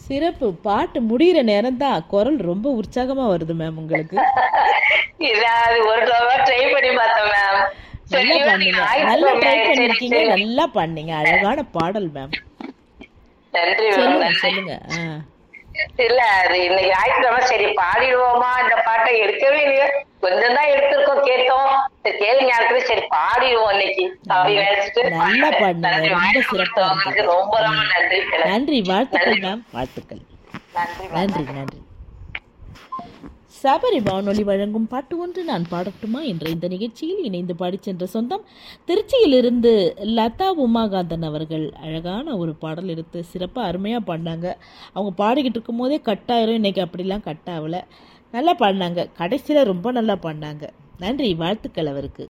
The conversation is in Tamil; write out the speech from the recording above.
சிறப்பு பாட்டு முடியிற நேரம் தான் குரல் ரொம்ப உற்சாகமா வருது மேம் உங்களுக்கு இதாவது ஒரு தடவை ட்ரை பண்ணி பார்த்தேன் மேம் நல்லா பண்ணீங்க நல்லா ட்ரை பண்ணிருக்கீங்க நல்லா பண்ணீங்க அழகான பாடல் மேம் நன்றி மேம் சொல்லுங்க நன்றி சொல்லுங்க ஆ இல்ல அது இன்னைக்கு ஞாயிற்றுக்கிழமை சரி பாடிடுவோமா இந்த பாட்டை எடுக்கவே இல்லையே கொஞ்சம் தான் எடுத்திருக்கோம் கேட்டோம் சரி கேள்வி ஞாயிற்று சரி பாடிடுவோம் இன்னைக்கு அப்படி நினைச்சிட்டு நல்லா பாடுனீங்க. நன்றி. ரொம்ப வாய்ப்பு சிறப்பா கொடுத்தவங்களுக்கு இருந்தது. ரொம்ப ரொம்ப நன்றி நன்றி வாழ்த்துக்கள் மேம் வாழ்த்துக்கள் நன்றி மேம். நன்றி நன்றி சபரி வானொலி வழங்கும் பாட்டு ஒன்று நான் பாடட்டுமா என்ற இந்த நிகழ்ச்சியில் இணைந்து பாடிச் சென்ற சொந்தம் திருச்சியிலிருந்து லதா உமாகாந்தன் அவர்கள் அழகான ஒரு பாடல் எடுத்து சிறப்பாக அருமையாக பாடினாங்க அவங்க பாடிக்கிட்டு இருக்கும் போதே கட்டாயிரும் இன்னைக்கு அப்படிலாம் கட் ஆகலை நல்லா பாடினாங்க கடைசியில் ரொம்ப நல்லா பாடினாங்க நன்றி வாழ்த்துக்கள் அவருக்கு